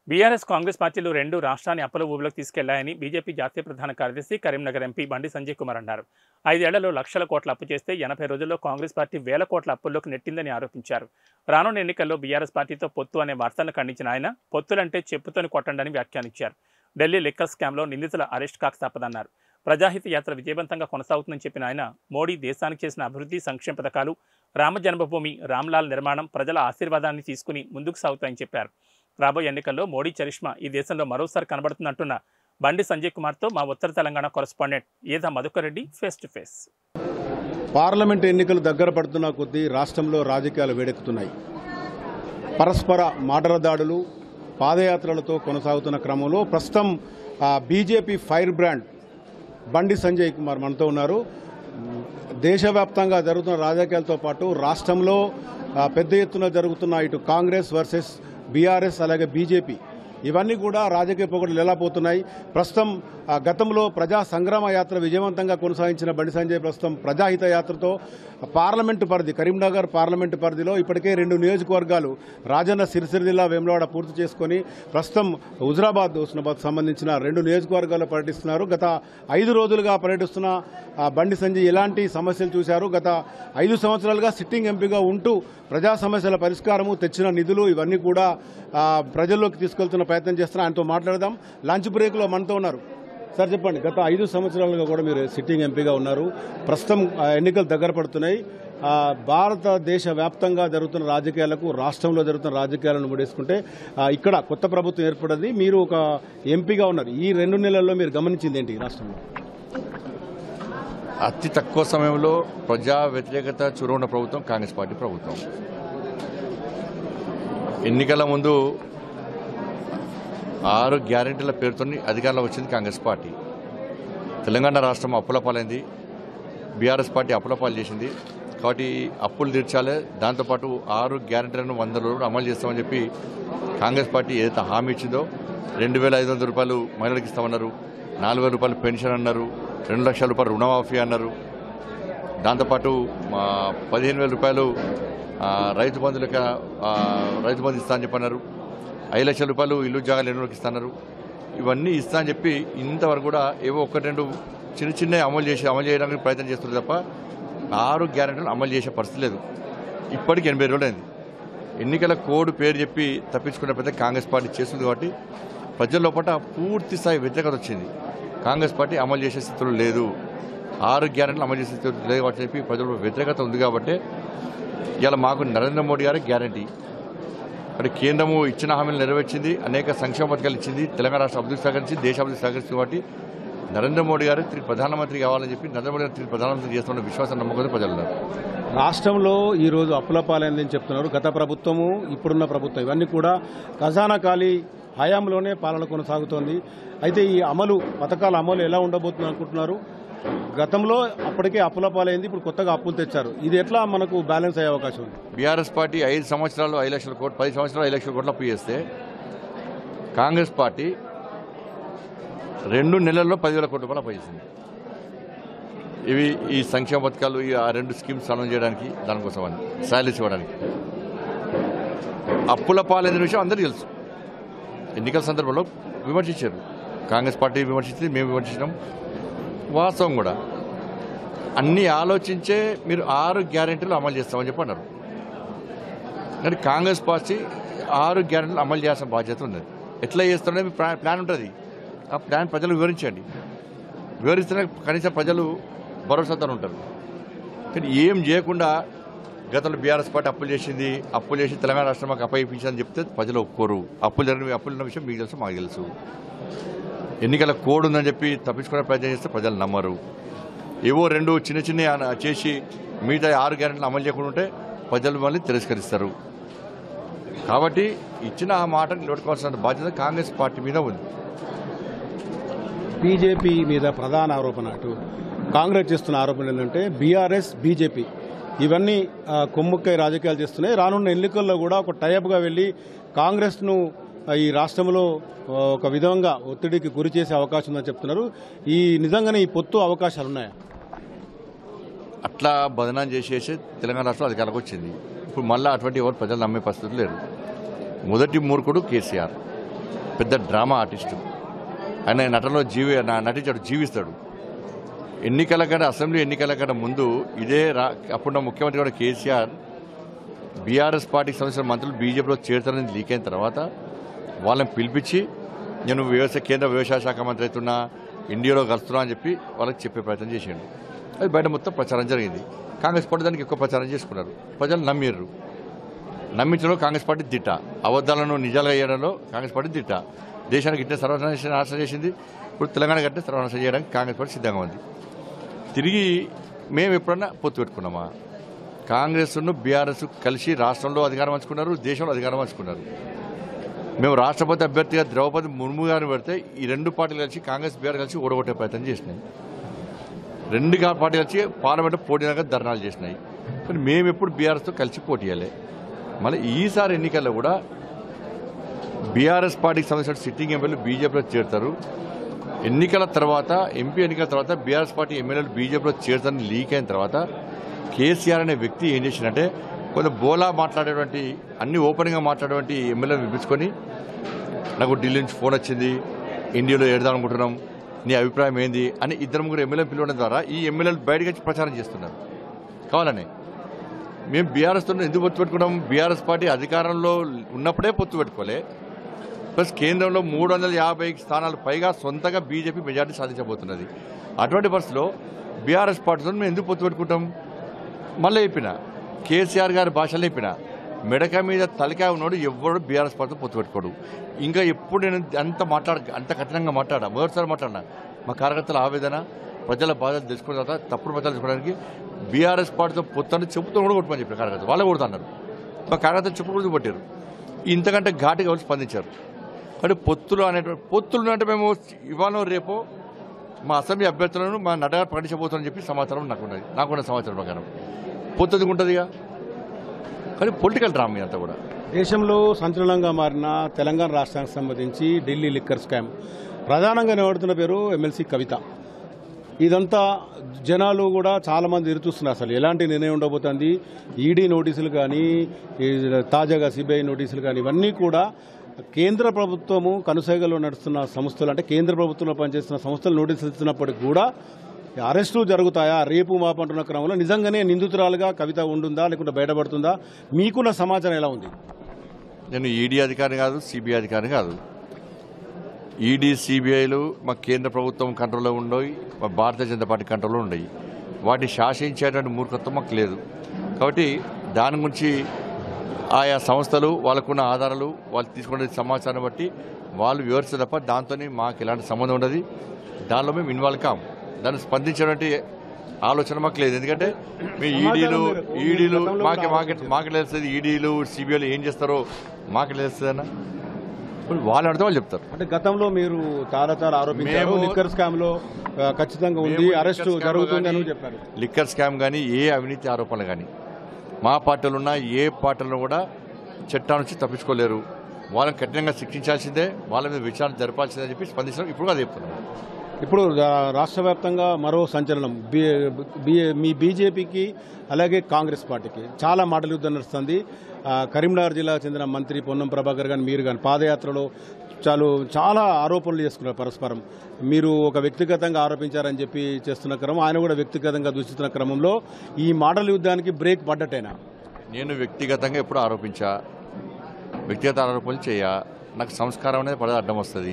BRS Congress పార్టీలు రెండు రాష్ట్రాన్ని అప్పుల ఊబిలోకి తీసుకెళ్లాయని బీజేపీ జాతీయ ప్రధాన కార్యదర్శి కరీంనగర్ ఎంపీ బండి సంజయ్ కుమార్ అన్నారు ఐదేళ్లలో లక్షల కోట్ల అప్పు చేస్తే ఎనభై రోజుల్లో కాంగ్రెస్ పార్టీ వేల కోట్ల అప్పుల్లోకి నెట్టిందని ఆరోపించారు రానున్న ఎన్నికల్లో బీఆర్ఎస్ పార్టీతో పొత్తు అనే వార్తలను ఖండించిన ఆయన పొత్తులంటే చెప్పుతోని కొట్టండని వ్యాఖ్యానించారు ఢిల్లీ లిక్కర్ స్కామ్లో నిందితుల అరెస్ట్ కాక తప్పదన్నారు ప్రజాహిత యాత్ర విజయవంతంగా కొనసాగుతుందని చెప్పిన ఆయన మోడీ దేశానికి చేసిన అభివృద్ధి సంక్షేమ పథకాలు రామ జన్మభూమి రామ్లాల్ నిర్మాణం ప్రజల ఆశీర్వాదాన్ని తీసుకుని ముందుకు సాగుతాయని చెప్పారు రాబోయే ఎన్నికల్లో మోడీ చరిష్మా ఈ దేశంలో మరోసారి కనబడుతుందంటున్న బండి సంజయ్ కుమార్తో మా ఉత్తర తెలంగాణ కొరస్పాండెంట్ ఈద Madhukar Reddy face to face parliament ఎన్నికలు దగ్గర పడుతున్న కొద్దీ రాష్ట్రంలో రాజకీయాలు వేడెక్కుతున్నాయి పరస్పర మాటల దాడులు పాదయాత్రలతో కొనసాగుతున్న క్రమంలో ప్రస్తుతం ఆ, బీజేపీ ఫైర్ బ్రాండ్ బండి సంజయ్ కుమార్ మనతో ఉన్నారు దేశవ్యాప్తంగా జరుగుతున్న రాజకీయాలతో పాటు రాష్ట్రంలో ఆ, పెద్ద ఎత్తున జరుగుతున్న ఇటు కాంగ్రెస్ వర్సెస్ బీఆర్ఎస్ అలాగే బీజేపీ ఇవన్నీ కూడా రాజకీయ పొగడలు ఎలా పోతున్నాయి ప్రస్తుతం ఆ, గతంలో ప్రజా సంగ్రామ యాత్ర విజయవంతంగా కొనసాగించిన బండి సంజయ్ ప్రస్తుతం ప్రజాహిత యాత్రతో పార్లమెంటు పరిధి కరీంనగర్ పార్లమెంటు పరిధిలో ఇప్పటికే రెండు నియోజకవర్గాలు రాజన్న సిరిసిరి జిల్లా వేములవాడ పూర్తి చేసుకొని ప్రస్తుతం హుజరాబాద్ హుస్నాబాద్ సంబంధించిన రెండు నియోజకవర్గాల్లో పర్యటిస్తున్నారు గత ఐదు రోజులుగా పర్యటిస్తున్న ఆ, బండి సంజయ్ ఎలాంటి సమస్యలు చూశారు గత ఐదు సంవత్సరాలుగా సిట్టింగ్ ఎంపీగా ఉంటూ ప్రజా సమస్యల పరిష్కారము తెచ్చిన నిధులు ఇవన్నీ కూడా ఆ, ప్రజల్లోకి తీసుకెళ్తున్న ప్రయత్నం చేస్తున్నా ఆయనతో మాట్లాడదాం లంచ్ బ్రేక్లో మనతో ఉన్నారు సార్ చెప్పండి గత ఐదు సంవత్సరాలుగా కూడా మీరు సిట్టింగ్ ఎంపీగా ఉన్నారు ప్రస్తుతం ఆ, ఎన్నికలు దగ్గర పడుతున్నాయి ఆ, భారతదేశ వ్యాప్తంగా జరుగుతున్న రాజకీయాలకు రాష్ట్రంలో జరుగుతున్న రాజకీయాలను ముడేసుకుంటే ఆ, ఇక్కడ కొత్త ప్రభుత్వం ఏర్పడింది మీరు ఒక ఎంపీగా ఉన్నారు ఈ రెండు నెలల్లో మీరు గమనించింది ఏంటి ఈ రాష్ట్రంలో అతి తక్కువ సమయంలో ప్రజా వ్యతిరేకత చురువున్న ప్రభుత్వం కాంగ్రెస్ పార్టీ ప్రభుత్వం ఎన్నికల ముందు ఆరు గ్యారెంటీల పేరుతో అధికారంలో వచ్చింది కాంగ్రెస్ పార్టీ తెలంగాణ రాష్ట్రం అప్పుల పాలైంది బీఆర్ఎస్ పార్టీ అప్పుల పాలు చేసింది కాబట్టి అప్పులు తీర్చాలి దాంతోపాటు ఆరు గ్యారెంటీలను వంద రోజులు అమలు చేస్తామని చెప్పి కాంగ్రెస్ పార్టీ ఏదైతే హామీ ఇచ్చిందో రెండు వేల ఐదు వందల రూపాయలు మహిళలకు ఇస్తామన్నారు నాలుగు వేల రూపాయలు పెన్షన్ అన్నారు రెండు లక్షల రూపాయలు రుణమాఫీ అన్నారు దాంతోపాటు మా పదిహేను వేల రూపాయలు ఆ, రైతు బంధువులకి ఆ, రైతు బంధు ఇస్తా అని చెప్పన్నారు ఐదు లక్షల రూపాయలు ఇల్లు జాగాలు ఎన్నోకి ఇస్తున్నారు ఇవన్నీ ఇస్తా అని చెప్పి ఇంతవరకు కూడా ఏవో ఒకటి రెండు చిన్న చిన్న అమలు చేసి అమలు చేయడానికి ప్రయత్నం చేస్తున్నారు తప్ప ఆరు గ్యారెంటీలు అమలు చేసే పరిస్థితి లేదు ఇప్పటికి ఎనభై రోజులైంది ఎన్నికల కోడ్ పేరు చెప్పి తప్పించుకునే పెద్ద కాంగ్రెస్ పార్టీ చేస్తుంది కాబట్టి ప్రజల లోపల పూర్తి స్థాయి వ్యతిరేకత వచ్చింది కాంగ్రెస్ పార్టీ అమలు చేసే స్థితిలో లేదు ఆరు గ్యారెంటీలు అమలు చేసే స్థితిలో లేదు కాబట్టి చెప్పి ప్రజల వ్యతిరేకత ఉంది కాబట్టి ఇవాళ మాకు నరేంద్ర మోడీ గారి గ్యారంటీ మరి కేంద్రము ఇచ్చిన హామీలు నెరవేర్చింది అనేక సంక్షేమ పథకాలు ఇచ్చింది తెలంగాణ రాష్ట్ర అభివృద్ధి సహకరించి దేశ అభివృద్ధి సహకరిస్తుంది కాబట్టి నరేంద్ర మోడీ గారు తిరిగి ప్రధానమంత్రి కావాలని చెప్పి నరేంద్ర మోడీ గారు తిరిగి ప్రధానమంత్రి చేస్తున్న విశ్వాసం నమ్మకం ప్రజలు ఉన్నారు రాష్ట్రంలో ఈ రోజు అప్పుల పాలైందని చెప్తున్నారు గత ప్రభుత్వము ఇప్పుడున్న ప్రభుత్వం ఇవన్నీ కూడా ఖజానా ఖాళీ హయాంలోనే పాలన కొనసాగుతోంది అయితే ఈ అమలు పథకాల అమలు ఎలా ఉండబోతుంది అనుకుంటున్నారు గతంలో అప్పటికే అప్పుల పాలైంది ఇప్పుడు కొత్తగా అప్పులు తెచ్చారు ఇది ఎట్లా మనకు బ్యాలెన్స్ అయ్యే అవకాశం ఉంది బీఆర్ఎస్ పార్టీ ఐదు సంవత్సరాలు ఐదు లక్షల కోట్లు పది సంవత్సరాలు ఐదు లక్షల కోట్లు అప్పు చేస్తే కాంగ్రెస్ పార్టీ రెండు నెలల్లో పదివేల కోట్ల రూపాయలు అప్పు చేసింది ఇవి ఈ సంక్షేమ పథకాలు ఈ ఆ రెండు స్కీమ్స్ అమలు చేయడానికి దానికోసం అని శాలరీస్ ఇవ్వడానికి అప్పుల పాలైన విషయం అందరికీ తెలుసు ఎన్నికల సందర్భంలో విమర్శించారు కాంగ్రెస్ పార్టీ విమర్శించింది మేము విమర్శించినాం వాస్తవం కూడా అన్ని ఆలోచించే మీరు ఆరు గ్యారెంటీలు అమలు చేస్తామని చెప్పి అన్నారు కానీ కాంగ్రెస్ పార్టీ ఆరు గ్యారెంటీలు అమలు చేయాల్సిన బాధ్యత ఉంది ఎట్లా చేస్తుండే మీ ప్లా- ప్లాన్ ఉంటుంది ఆ ప్లాన్ ప్రజలు వివరించండి వివరిస్తేనే కనీసం ప్రజలు భరోసాతో ఉంటారు కానీ ఏం చేయకుండా గతంలో బీఆర్ఎస్ పార్టీ అప్పులు చేసింది అప్పులు చేసి తెలంగాణ రాష్ట్రం మాకు అప్పగించిందని చెప్తే ప్రజలు ఒప్పుకోరు అప్పులు జరిగిన అప్పులు ఉన్న విషయం మీకు తెలుసు మాకు తెలుసు ఎన్నికల కోడ్ ఉందని చెప్పి తప్పించుకునే ప్రయత్నం చేస్తే ప్రజలు నమ్మరు ఏవో రెండు చిన్న చిన్న చేసి మిగతా ఆరు గ్యారెంటీలు అమలు చేయకుండా ఉంటే ప్రజలు మళ్ళీ తిరస్కరిస్తారు కాబట్టి ఇచ్చిన ఆ మాట నిలబెట్టుకోవాల్సిన బాధ్యత కాంగ్రెస్ పార్టీ మీద ఉంది బీజేపీ మీద ప్రధాన ఆరోపణ అటు కాంగ్రెస్ చేస్తున్న ఆరోపణలు ఏంటంటే బీఆర్ఎస్ బీజేపీ ఇవన్నీ ఆ, కొమ్ముక్కై రాజకీయాలు చేస్తున్నాయి రానున్న ఎన్నికల్లో కూడా ఒక టైప్గా వెళ్ళి కాంగ్రెస్ను ఆ, ఈ రాష్ట్రంలో ఆ, ఒక విధంగా ఒత్తిడికి గురి చేసే అవకాశం ఉందని చెప్తున్నారు ఈ నిజంగానే ఈ పొత్తు అవకాశాలు ఉన్నాయా అట్లా బదనాం చేసేసి తెలంగాణ రాష్ట్రం అధికారంలోకి వచ్చింది ఇప్పుడు మళ్ళీ అటువంటి ఎవరు ప్రజలు నమ్మే పరిస్థితి లేరు మొదటి మూర్ఖుడు కేసీఆర్ పెద్ద డ్రామా ఆర్టిస్టు ఆయన నటనలో జీవి నా- నటించాడు జీవిస్తాడు ఎన్నికల కంటే అసెంబ్లీ ఎన్నికల కంటే ముందు ఇదే రా అప్పుడున్న ముఖ్యమంత్రి కూడా కేసీఆర్ బీఆర్ఎస్ పార్టీకి సంబంధించిన మంత్రులు బీజేపీలో చేరుతారని లీక్ అయిన తర్వాత వాళ్ళని పిలిపించి నేను వ్యవసాయ కేంద్ర వ్యవసాయ శాఖ మంత్రి అవుతున్నా ఇండియాలో కలుస్తున్నా అని చెప్పి వాళ్ళకి చెప్పే ప్రయత్నం చేసిండు అది బయట మొత్తం ప్రచారం జరిగింది కాంగ్రెస్ పార్టీ దానికి ఎక్కువ ప్రచారం చేసుకున్నారు ప్రజలు నమ్మిర్రు నమ్మించడంలో కాంగ్రెస్ పార్టీ దిట్ట అబద్ధాలను నిజాలుగా చేయడంలో కాంగ్రెస్ పార్టీ దిట్ట దేశానికి ఇట్టే సర్వనాశనం నాశనం చేసింది ఇప్పుడు తెలంగాణ గట్టే సర్వనాశనం చేయడానికి కాంగ్రెస్ పార్టీ సిద్ధంగా ఉంది తిరిగి మేము ఎప్పుడన్నా పొత్తు పెట్టుకున్నామా కాంగ్రెస్ను బీఆర్ఎస్ కలిసి రాష్ట్రంలో అధికారం పంచుకున్నారు దేశంలో అధికారం పంచుకున్నారు మేము రాష్ట్రపతి అభ్యర్థిగా ద్రౌపది ముర్ము గారిని పెడితే ఈ రెండు పార్టీలు కలిసి కాంగ్రెస్ బీఆర్ కలిసి ఓడగొట్టే ప్రయత్నం చేసినాయి రెండు గా- పార్టీలు కలిసి పార్లమెంట్ పోటీగా ధర్నాలు చేసినాయి కానీ మేము ఎప్పుడు బీఆర్ఎస్తో కలిసి పోటీ చేయాలి మళ్ళీ ఈసారి ఎన్నికల్లో కూడా బీఆర్ఎస్ పార్టీకి సంబంధించిన సిట్టింగ్ ఎమ్మెల్యేలు బీజేపీలో చేరుతారు ఎన్నికల తర్వాత ఎంపీ ఎన్నికల తర్వాత బీఆర్ఎస్ పార్టీ ఎమ్మెల్యేలు బీజేపీలో చేరుతారని లీక్ అయిన తర్వాత కేసీఆర్ అనే వ్యక్తి ఏం చేసిందంటే కొంత బోలా మాట్లాడేటువంటి అన్ని ఓపెన్గా మాట్లాడేటువంటి ఎమ్మెల్యేలు వినిపించుకొని నాకు ఢిల్లీ నుంచి ఫోన్ వచ్చింది ఇండియాలో ఏడదాం అనుకుంటున్నాం నీ అభిప్రాయం ఏంది అని ఇద్దరు ముగ్గురు ఎమ్మెల్యేలు పిలవడం ద్వారా ఈ ఎమ్మెల్యేలు బయటకు వచ్చి ప్రచారం చేస్తున్నారు కావాలని మేము బీఆర్ఎస్తో ఎందుకు పొత్తు పెట్టుకున్నాం బీఆర్ఎస్ పార్టీ అధికారంలో ఉన్నప్పుడే పొత్తు పెట్టుకోలే ప్లస్ కేంద్రంలో మూడు వందల యాభై స్థానాలు పైగా సొంతంగా బీజేపీ మెజార్టీ సాధించబోతున్నది అటువంటి పరిస్థితిలో బీఆర్ఎస్ పార్టీతో మేము ఎందుకు పొత్తు పెట్టుకుంటాం మళ్ళీ చెప్పిన కేసీఆర్ గారి భాషలో చెప్పిన మెడక మీద తలకాయ ఉన్నాడు ఎవడు బీఆర్ఎస్ పార్టీతో పొత్తు పెట్టుకోడు ఇంకా ఎప్పుడు నేను అంత మాట్లాడ అంత కఠినంగా మాట్లాడా మొదటిసారి మాట్లాడినా మా కార్యకర్తల ఆవేదన ప్రజల బాధలు తెలుసుకున్న తర్వాత తప్పుడు ప్రజలు తెలుసుకోవడానికి బీఆర్ఎస్ పార్టీతో పొత్తు చెప్పుతో కూడా కొట్టమని చెప్పిన కార్యకర్త వాళ్ళే కొడుతున్నారు మా కార్యకర్తలు చెప్పు కూడా కొట్టారు ఇంతకంటే ఘాటుగా వచ్చి స్పందించారు కానీ పొత్తులు అనేటువంటి పొత్తులు అంటే మేము ఇవాళ రేపో మా అసెంబ్లీ అభ్యర్థులను మా నటగా ప్రకటించబోతుందని చెప్పి సమాచారం నాకున్నది నాకున్న సమాచారం ప్రకారం పొత్తు ఉంటుందిగా కానీ పొలిటికల్ డ్రామా అంతా కూడా దేశంలో సంచలనంగా మారిన తెలంగాణ రాష్ట్రానికి సంబంధించి ఢిల్లీ లిక్కర్ స్కామ్ ప్రధానంగా నిలబడుతున్న పేరు ఎమ్మెల్సీ కవిత ఇదంతా జనాలు కూడా చాలా మంది ఎదురు చూస్తున్నారు అసలు ఎలాంటి నిర్ణయం ఉండబోతుంది ఈడీ నోటీసులు కానీ ఈ తాజాగా సిబిఐ నోటీసులు కానీ ఇవన్నీ కూడా కేంద్ర ప్రభుత్వము కనుసైగలో నడుస్తున్న సంస్థలు అంటే కేంద్ర ప్రభుత్వంలో పనిచేస్తున్న సంస్థలు నోటీసులు ఇస్తున్నప్పటికీ కూడా అరెస్టులు జరుగుతాయా రేపు మాపంటున్న క్రమంలో నిజంగానే నిందితురాలుగా కవిత ఉంటుందా లేకుంటే బయటపడుతుందా మీకున్న సమాచారం ఎలా ఉంది నేను ఈడీ అధికారి కాదు సిబిఐ అధికారి కాదు ఈడీ సిబిఐలు మా కేంద్ర ప్రభుత్వం కంట్రోల్లో ఉండవు మా భారతీయ జనతా పార్టీ కంట్రోల్లో ఉండవు వాటిని శాసించేటువంటి మూర్ఖత్వం మాకు లేదు కాబట్టి దాని గురించి ఆయా సంస్థలు వాళ్ళకున్న ఆధారాలు వాళ్ళు తీసుకునే సమాచారం బట్టి వాళ్ళు వివరిస్తే తప్ప దాంతో మాకు ఎలాంటి సంబంధం ఉండదు దానిలో మేము ఇన్వాల్వ్ కాము దాన్ని స్పందించేటువంటి ఆలోచన మాకు లేదు ఎందుకంటే మీ ఈడీలు సమాచారం మీరు ఈడీలు గతంలో మాకే కూడా మాకే మాకు తెలుస్తుంది ఈడీలు సిబిఐలు ఏం చేస్తారో మాకు తెలుస్తుందన్న ఇప్పుడు వాళ్ళు అడితే వాళ్ళు చెప్తారు అంటే గతంలో మీరు చాలా చాలా ఆరోపించారు మేము- లిక్కర్ స్కామ్ లో ఆ, ఖచ్చితంగా ఉంది మేము అరెస్టు లిక్కర్ స్కామ్ జరుగుతుంది అని కానీ, చెప్పారు లిక్కర్ స్కామ్ కానీ ఏ అవినీతి ఆరోపణలు కానీ మా పార్టీలు ఉన్న ఏ పార్టీలను కూడా చట్టం నుంచి తప్పించుకోలేరు వాళ్ళని కఠినంగా శిక్షించాల్సిందే వాళ్ళ మీద విచారణ జరపాల్సిందే అని చెప్పి స్పందించడం ఇప్పుడు అదే చెప్తున్నాం ఇప్పుడు రా- రాష్ట్ర వ్యాప్తంగా మరో సంచలనం బి బి- మీ బీజేపీకి అలాగే కాంగ్రెస్ పార్టీకి చాలా మాటల యుద్ధం నడుస్తుంది ఆ, కరీంనగర్ జిల్లాకు చెందిన మంత్రి పొన్నం ప్రభాకర్ గాని మీరు కానీ పాదయాత్రలో చాలు చాలా ఆరోపణలు చేసుకున్నారు పరస్పరం మీరు ఒక వ్యక్తిగతంగా ఆరోపించారని చెప్పి చేస్తున్న క్రమం ఆయన కూడా వ్యక్తిగతంగా దూషిస్తున్న క్రమంలో ఈ మాటల యుద్ధానికి బ్రేక్ పడ్డట్టేనా నేను వ్యక్తిగతంగా ఎప్పుడు ఆరోపించా వ్యక్తిగత ఆరోపణలు చేయ నాకు సంస్కారం అనేది పడద అడ్డం వస్తుంది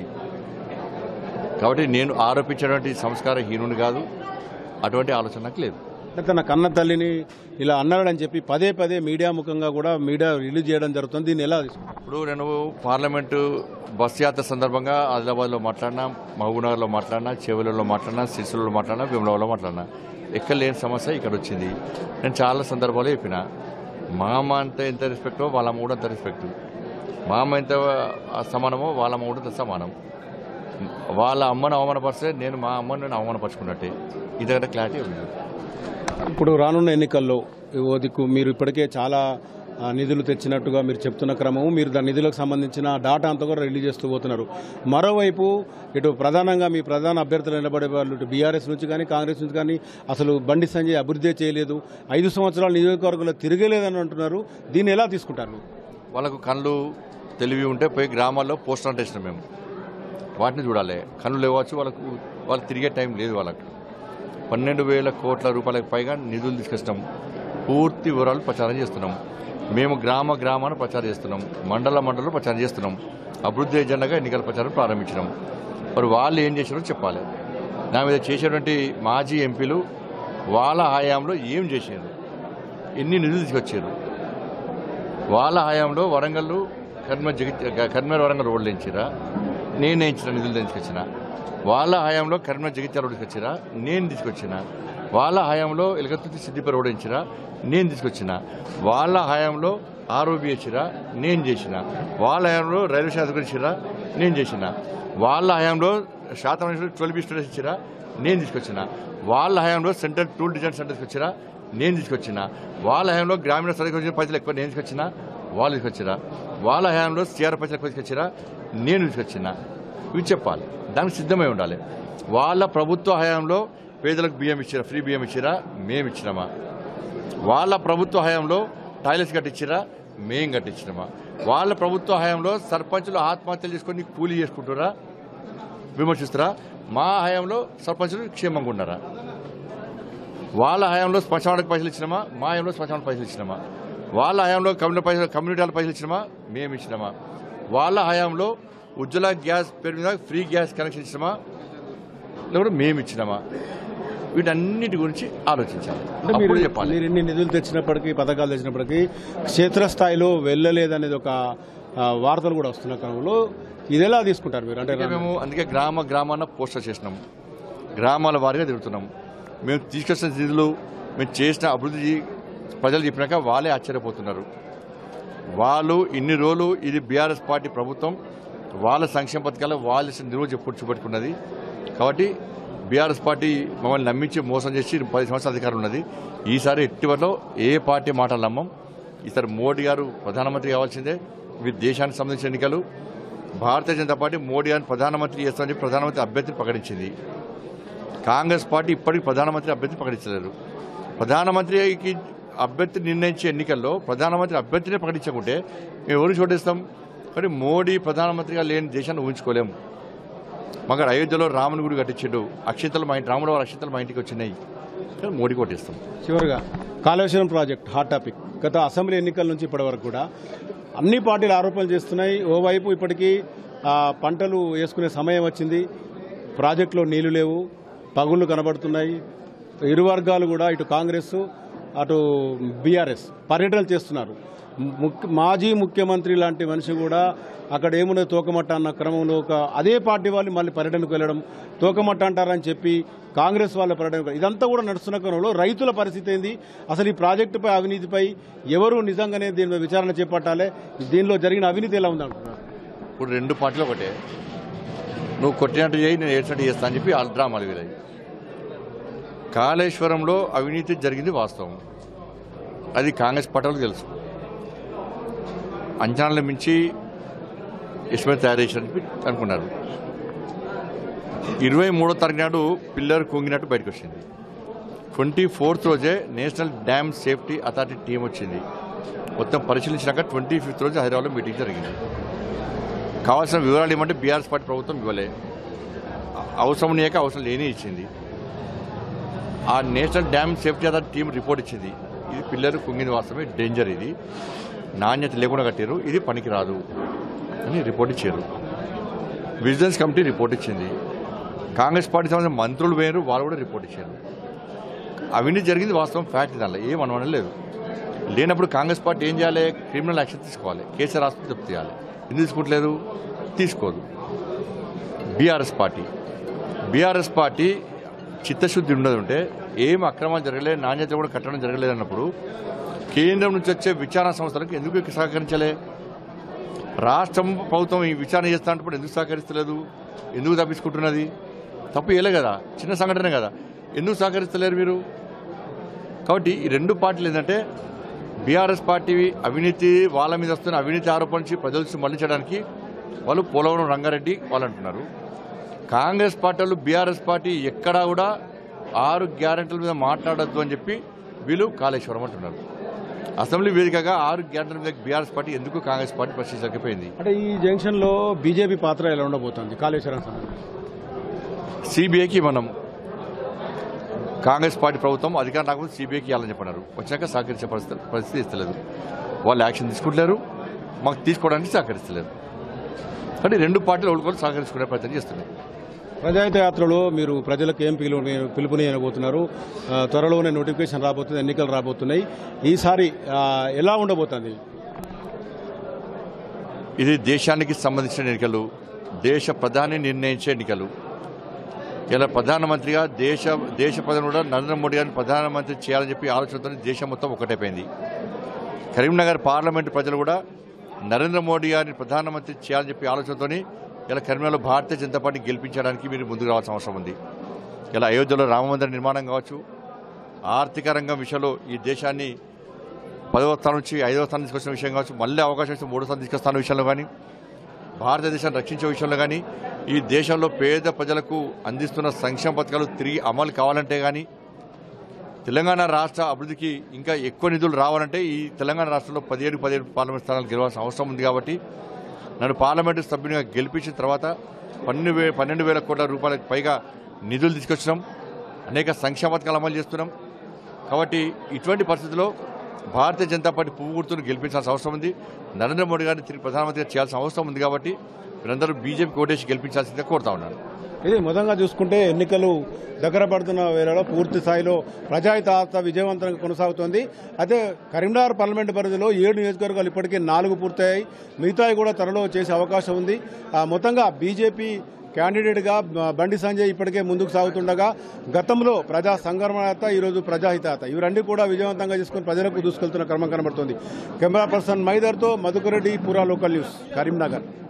కాబట్టి నేను ఆరోపించేటువంటి సంస్కారహీనుని కాదు అటువంటి ఆలోచన నాకు లేదు అంటే తన కన్న తల్లిని ఇలా అన్నాడని చెప్పి పదే పదే మీడియా ముఖంగా కూడా మీడియా రిలీజ్ చేయడం జరుగుతుంది దీన్ని ఎలా తీసుకుంటారు ఇప్పుడు నేను పార్లమెంటు బస్ యాత్ర సందర్భంగా ఆదిలాబాద్లో మాట్లాడినా మహబూబ్నగర్లో మాట్లాడినా చెవులలో మాట్లాడినా సిరిసిల్లో మాట్లాడినా భీమలవాడలో మాట్లాడినా ఎక్కడ లేని సమస్య ఇక్కడ వచ్చింది నేను చాలా సందర్భాలు చెప్పిన మా అమ్మ అంత ఎంత రెస్పెక్టో వాళ్ళ అమ్మ కూడా అంత రెస్పెక్ట్ మా అమ్మ ఎంత సమానమో వాళ్ళ అమ్మ కూడా అంత సమానం వాళ్ళ అమ్మను అవమానపరిస్తే నేను మా అమ్మను నేను అవమానపరుచుకున్నట్టే ఇదంటే క్లారిటీ ఉంది ఇప్పుడు రానున్న ఎన్నికల్లో ఓ దిక్కు మీరు ఇప్పటికే చాలా ఆ, నిధులు తెచ్చినట్టుగా మీరు చెప్తున్న క్రమం మీరు దాని నిధులకు సంబంధించిన డాటా అంతా కూడా రిలీజ్ చేస్తూ పోతున్నారు మరోవైపు ఇటు ప్రధానంగా మీ ప్రధాన అభ్యర్థులు నిలబడే వాళ్ళు ఇటు బీఆర్ఎస్ నుంచి కానీ కాంగ్రెస్ నుంచి కానీ అసలు బండి సంజయ్ అభివృద్ధి చేయలేదు ఐదు సంవత్సరాలు నియోజకవర్గంలో తిరగలేదని అంటున్నారు దీన్ని ఎలా తీసుకుంటారు మీరు? వాళ్ళకు కళ్ళు తెలివి ఉంటే పోయి గ్రామాల్లో పోస్టర్ అంటే ఇష్టం మేము వాటిని చూడాలి కళ్ళు లేవచ్చు వాళ్ళకు వాళ్ళు తిరిగే టైం లేదు వాళ్ళకి పన్నెండు వేల కోట్ల రూపాయలకు పైగా నిధులు తీసుకొస్తాం పూర్తి వివరాలు ప్రచారం చేస్తున్నాం మేము గ్రామ గ్రామాన్ని ప్రచారం చేస్తున్నాం మండల మండలం ప్రచారం చేస్తున్నాం అభివృద్ధి ఎజెండాగా ఎన్నికల ప్రచారం ప్రారంభించినాం మరి వాళ్ళు ఏం చేశారో చెప్పాలి నా మీద చేసేటువంటి మాజీ ఎంపీలు వాళ్ళ హయాంలో ఏం చేశారు ఎన్ని నిధులు తీసుకొచ్చారు వాళ్ళ హయాంలో వరంగల్ కర్మర్ జగిత్ కర్మర్ వరంగల్ రోడ్లు ఎంచిరా నేను ఎంచిన నిధులు తీసుకొచ్చిన వాళ్ళ హయాంలో కర్మర్ జగిత్యాల రోడ్డు తీసుకొచ్చిరా నేను తీసుకొచ్చిన వాళ్ళ హయాంలో ఎలగత్తుతి సిద్దిపేట రోడ్ ఎంచిరా నేను తీసుకొచ్చిన వాళ్ళ హయాంలో ఆరోబీ ఇచ్చిరా నేను చేసిన వాళ్ళ హయాంలో రైల్వే శాఖ ఇచ్చిరా నేను చేసిన వాళ్ళ హయాంలో శాతం ట్వెల్వ్ స్టూడెంట్స్ ఇచ్చిరా నేను తీసుకొచ్చిన వాళ్ళ హయాంలో సెంట్రల్ టూల్ డిజైన్ సెంటర్ తీసుకొచ్చిరా నేను తీసుకొచ్చిన వాళ్ళ హయాంలో గ్రామీణ సరికి వచ్చిన పైసలు ఎక్కువ నేను తీసుకొచ్చిన వాళ్ళు తీసుకొచ్చిరా వాళ్ళ హయాంలో సిఆర్ పైసలు ఎక్కువ తీసుకొచ్చిరా నేను తీసుకొచ్చిన ఇవి చెప్పాలి దానికి సిద్ధమై ఉండాలి వాళ్ళ ప్రభుత్వ హయాంలో పేదలకు బియ్యం ఇచ్చిరా ఫ్రీ బియ్యం ఇచ్చిరా మేము ఇచ్చినామా వాళ్ళ ప్రభుత్వ హయాంలో టాయిలెట్స్ కట్టించిరా మేం కట్టించినామా వాళ్ళ ప్రభుత్వ హయాంలో సర్పంచులు ఆత్మహత్యలు చేసుకొని కూలీ చేసుకుంటారా విమర్శిస్తారా మా హయాంలో సర్పంచులు క్షేమంగా ఉన్నారా వాళ్ళ హయాంలో శ్మశానానికి పైసలు ఇచ్చినామా మా హయాంలో శ్మశానానికి పైసలు ఇచ్చినామా వాళ్ళ హయాంలో కమ్యూనిటీ పైసలు కమ్యూనిటీ పైసలు ఇచ్చినామా మేము ఇచ్చినామా వాళ్ళ హయాంలో ఉజ్వల గ్యాస్ పేరు మీద ఫ్రీ గ్యాస్ కనెక్షన్ ఇచ్చినామా లేకపోతే మేము ఇచ్చినామా వీటన్నిటి గురించి ఆలోచించాలి అంటే మీరు అప్పుడు చెప్పాలి మీరు ఎన్ని నిధులు తెచ్చినప్పటికీ పథకాలు తెచ్చినప్పటికీ క్షేత్రస్థాయిలో వెళ్ళలేదనేది ఒక ఆ, వార్తలు కూడా వస్తున్న క్రమంలో ఇది ఎలా తీసుకుంటారు మీరు అంటే అందుకే మేము అందుకే గ్రామ గ్రామాన పోస్టర్ చేసినాం గ్రామాల వారీగా తిరుగుతున్నాం మేము తీసుకొచ్చిన నిధులు మేము చేసిన అభివృద్ధి ప్రజలు చెప్పినాక వాళ్ళే ఆశ్చర్యపోతున్నారు వాళ్ళు ఇన్ని రోజులు ఇది బీఆర్ఎస్ పార్టీ ప్రభుత్వం వాళ్ళ సంక్షేమ పథకాలు వాళ్ళ నిలువ చెప్పు చూపెట్టుకున్నది కాబట్టి బీఆర్ఎస్ పార్టీ మమ్మల్ని నమ్మించి మోసం చేసి పది సంవత్సరాల అధికారం ఉన్నది ఈసారి ఎట్టివట్లో ఏ పార్టీ మాటలు నమ్మం ఈసారి మోడీ గారు ప్రధానమంత్రి కావాల్సిందే ఇవి దేశానికి సంబంధించిన ఎన్నికలు భారతీయ జనతా పార్టీ మోడీ గారిని ప్రధానమంత్రి చేస్తామని చెప్పి ప్రధానమంత్రి అభ్యర్థిని ప్రకటించింది కాంగ్రెస్ పార్టీ ఇప్పటికీ ప్రధానమంత్రి అభ్యర్థిని ప్రకటించలేరు ప్రధానమంత్రికి అభ్యర్థి నిర్ణయించే ఎన్నికల్లో ప్రధానమంత్రి అభ్యర్థినే ప్రకటించకుంటే మేము ఎవరు చోటిస్తాం కానీ మోడీ ప్రధానమంత్రిగా లేని దేశాన్ని ఊహించుకోలేము మాకు అయోధ్యలో రాముని గుడి కట్టించిండు అక్షింతలు మా ఇంటి రాముడు వారి అక్షింతలు మా ఇంటికి వచ్చినాయి కానీ మోడీ కొట్టిస్తాం చివరిగా కాళేశ్వరం ప్రాజెక్ట్ హాట్ టాపిక్ గత అసెంబ్లీ ఎన్నికల నుంచి ఇప్పటి వరకు కూడా అన్ని పార్టీలు ఆరోపణలు చేస్తున్నాయి ఓవైపు ఇప్పటికీ ఆ, పంటలు వేసుకునే సమయం వచ్చింది ప్రాజెక్టులో నీళ్లు లేవు పగుళ్ళు కనబడుతున్నాయి ఇరు వర్గాలు కూడా ఇటు కాంగ్రెస్ అటు బీఆర్ఎస్ పర్యటనలు చేస్తున్నారు ముఖ్య మాజీ ముఖ్యమంత్రి లాంటి మనిషి కూడా అక్కడ ఏమున్నది తోకమట్ట అన్న క్రమంలో ఒక అదే పార్టీ వాళ్ళు మళ్ళీ పర్యటనకు వెళ్ళడం తోకమట్ట అంటారని చెప్పి కాంగ్రెస్ వాళ్ళ పర్యటన ఇదంతా కూడా నడుస్తున్న క్రమంలో రైతుల పరిస్థితి ఏంది అసలు ఈ ప్రాజెక్టుపై అవినీతిపై ఎవరు నిజంగానే దీని మీద విచారణ చేపట్టాలి దీనిలో జరిగిన అవినీతి ఎలా ఉందంటున్నారు ఇప్పుడు రెండు పార్టీలు ఒకటే నువ్వు కొట్టినట్టు చేయి నేను ఏడ్చినట్టు చేస్తా అని చెప్పి వాళ్ళ డ్రామాలు వీరాయి కాళేశ్వరంలో అవినీతి జరిగింది వాస్తవం అది కాంగ్రెస్ పార్టీలకు తెలుసు అంచనాలను మించి ఇష్టమైన తయారు చేశారని చెప్పి అనుకున్నారు ఇరవై మూడో తారీఖు నాడు పిల్లర్ కుంగినట్టు బయటకు వచ్చింది ట్వంటీ ఫోర్త్ రోజే national dam safety authority team వచ్చింది మొత్తం పరిశీలించినాక ట్వంటీ ఫిఫ్త్ రోజు హైదరాబాద్లో మీటింగ్ జరిగింది కావాల్సిన వివరాలు ఏమంటే బీఆర్ఎస్ పార్టీ ప్రభుత్వం ఇవ్వలే అవసరం లేక అవసరం లేని ఇచ్చింది ఆ national dam safety authority team report ఇచ్చింది ఇది పిల్లలు కుంగింది వాస్తవమే డేంజర్ ఇది నాణ్యత లేకుండా కట్టారు ఇది పనికిరాదు అని రిపోర్ట్ ఇచ్చారు విజిలెన్స్ కమిటీ రిపోర్ట్ ఇచ్చింది కాంగ్రెస్ పార్టీ సంబంధించిన మంత్రులు వేరు వాళ్ళు కూడా రిపోర్ట్ ఇచ్చారు అవినీతి జరిగింది వాస్తవం ఫ్యాక్ట్ దానిలో ఏం అనుమానం లేదు లేనప్పుడు కాంగ్రెస్ పార్టీ ఏం చేయాలి క్రిమినల్ యాక్షన్ తీసుకోవాలి కేసీఆర్ హాస్పిటల్ తప్పు చేయాలి ఎందుకు తీసుకోవట్లేదు తీసుకోదు బీఆర్ఎస్ పార్టీ బీఆర్ఎస్ పార్టీ చిత్తశుద్ధి ఉండదు ఉంటే ఏం అక్రమాలు జరగలేదు నాణ్యత కూడా కట్టడం జరగలేదు అన్నప్పుడు కేంద్రం నుంచి వచ్చే విచారణ సంస్థలకు ఎందుకు సహకరించలే రాష్ట్రం ప్రభుత్వం ఈ విచారణ చేస్తా అంటే ఎందుకు సహకరిస్తలేదు ఎందుకు తప్పించుకుంటున్నది తప్పు ఏలే కదా చిన్న సంఘటనే కదా ఎందుకు సహకరిస్తలేరు మీరు కాబట్టి ఈ రెండు పార్టీలు ఏంటంటే బీఆర్ఎస్ పార్టీ అవినీతి వాళ్ళ మీద వస్తున్న అవినీతి ఆరోపణ నుంచి ప్రజల నుంచి మళ్లించడానికి వాళ్ళు పోలవరం రంగారెడ్డి వాళ్ళు అంటున్నారు కాంగ్రెస్ పార్టీ వాళ్ళు బీఆర్ఎస్ పార్టీ ఎక్కడా కూడా ఆరు గ్యారెంటీల మీద మాట్లాడొద్దు అని చెప్పి వీళ్ళు కాళేశ్వరం అంటున్నారు అసెంబ్లీ వేదికగా ఆరు గ్యారెంటీల మీద బీఆర్ఎస్ పార్టీ ఎందుకు కాంగ్రెస్ పార్టీ ప్రశ్నించకపోయింది అంటే ఈ జంక్షన్ లో బీజేపీ పాత్ర ఎలా ఉండబోతోంది కాళేశ్వరం సంబంధించి సిబిఐకి మనం కాంగ్రెస్ పార్టీ ప్రభుత్వం అధికారం రాకుండా సిబిఐకి ఇవ్వాలని చెప్పన్నారు వచ్చాక సహకరించే పరిస్థితి పరిస్థితి ఇస్తలేదు వాళ్ళు యాక్షన్ తీసుకుంటలేరు మాకు తీసుకోవడానికి సహకరిస్తలేరు కానీ రెండు పార్టీలు ఒకరికొకరు సహకరించుకునే ప్రయత్నం చేస్తున్నాయి ప్రజాహిత యాత్రలో మీరు ప్రజలకు ఏం పిలుపు పిలుపునియబోతున్నారు ఆ, త్వరలోనే నోటిఫికేషన్ రాబోతుంది ఎన్నికలు రాబోతున్నాయి ఈసారి ఆ, ఎలా ఉండబోతుంది ఇది దేశానికి సంబంధించిన ఎన్నికలు దేశ ప్రధాని నిర్ణయించే ఎన్నికలు ఇలా ప్రధానమంత్రిగా దేశ దేశ ప్రధాని కూడా నరేంద్ర మోడీ గారిని ప్రధానమంత్రి చేయాలని చెప్పి ఆలోచనతో దేశం మొత్తం ఒకటైపోయింది కరీంనగర్ పార్లమెంటు ప్రజలు కూడా నరేంద్ర మోడీ గారిని ప్రధానమంత్రి చేయాలని చెప్పి ఆలోచనతో ఇలా కరీంనగర్లో భారతీయ జనతా పార్టీ గెలిపించడానికి మీరు ముందుకు రావాల్సిన అవసరం ఉంది ఇలా అయోధ్యలో రామమందిర నిర్మాణం కావచ్చు ఆర్థిక రంగం విషయంలో ఈ దేశాన్ని పదవ స్థానం నుంచి ఐదవ స్థానం తీసుకొచ్చిన విషయం కావచ్చు మళ్ళీ అవకాశం ఇస్తే మూడో స్థానం తీసుకొస్తున్న విషయంలో కానీ భారతదేశాన్ని రక్షించే విషయంలో కానీ ఈ దేశంలో పేద ప్రజలకు అందిస్తున్న సంక్షేమ పథకాలు తిరిగి అమలు కావాలంటే కానీ తెలంగాణ రాష్ట్ర అభివృద్ధికి ఇంకా ఎక్కువ నిధులు రావాలంటే ఈ తెలంగాణ రాష్ట్రంలో పదిహేడు పదిహేడు పార్లమెంట్ స్థానాలు గెలవాల్సిన అవసరం ఉంది కాబట్టి నన్ను పార్లమెంటు సభ్యునిగా గెలిపించిన తర్వాత పన్నెండు వే పన్నెండు వేల కోట్ల రూపాయలకు పైగా నిధులు తీసుకొచ్చినాం అనేక సంక్షేమ పథకాలు అమలు చేస్తున్నాం కాబట్టి ఇటువంటి పరిస్థితుల్లో భారతీయ జనతా పార్టీ పువ్వు గుర్తును గెలిపించాల్సిన అవసరం ఉంది నరేంద్ర మోడీ గారిని తిరిగి ప్రధానమంత్రిగా చేయాల్సిన అవసరం ఉంది కాబట్టి మీరందరూ బీజేపీ కోటేసి గెలిపించాల్సిందిగా కోరుతా ఉన్నాను ఇది మొదంగా చూసుకుంటే ఎన్నికలు దగ్గర పడుతున్న వేళలో పూర్తి స్థాయిలో ప్రజాహితార్థ విజయవంతంగా కొనసాగుతోంది అయితే కరీంనగర్ పార్లమెంట్ పరిధిలో ఏడు నియోజకవర్గాలు ఇప్పటికే నాలుగు పూర్తయ్యాయి మిగతాయి కూడా త్వరలో చేసే అవకాశం ఉంది ఆ, మొత్తంగా బీజేపీ క్యాండిడేట్గా బ- బండి సంజయ్ ఇప్పటికే ముందుకు సాగుతుండగా గతంలో ప్రజా సంఘర్మయాత ఈరోజు ప్రజాహితాత ఇవి రెండు కూడా విజయవంతంగా చేసుకుని ప్రజలకు దూసుకెళ్తున్న క్రమం కనబడుతోంది కెమెరా పర్సన్ మైదర్తో మధుకరెడ్డి పురా లోకల్ న్యూస్ కరీంనగర్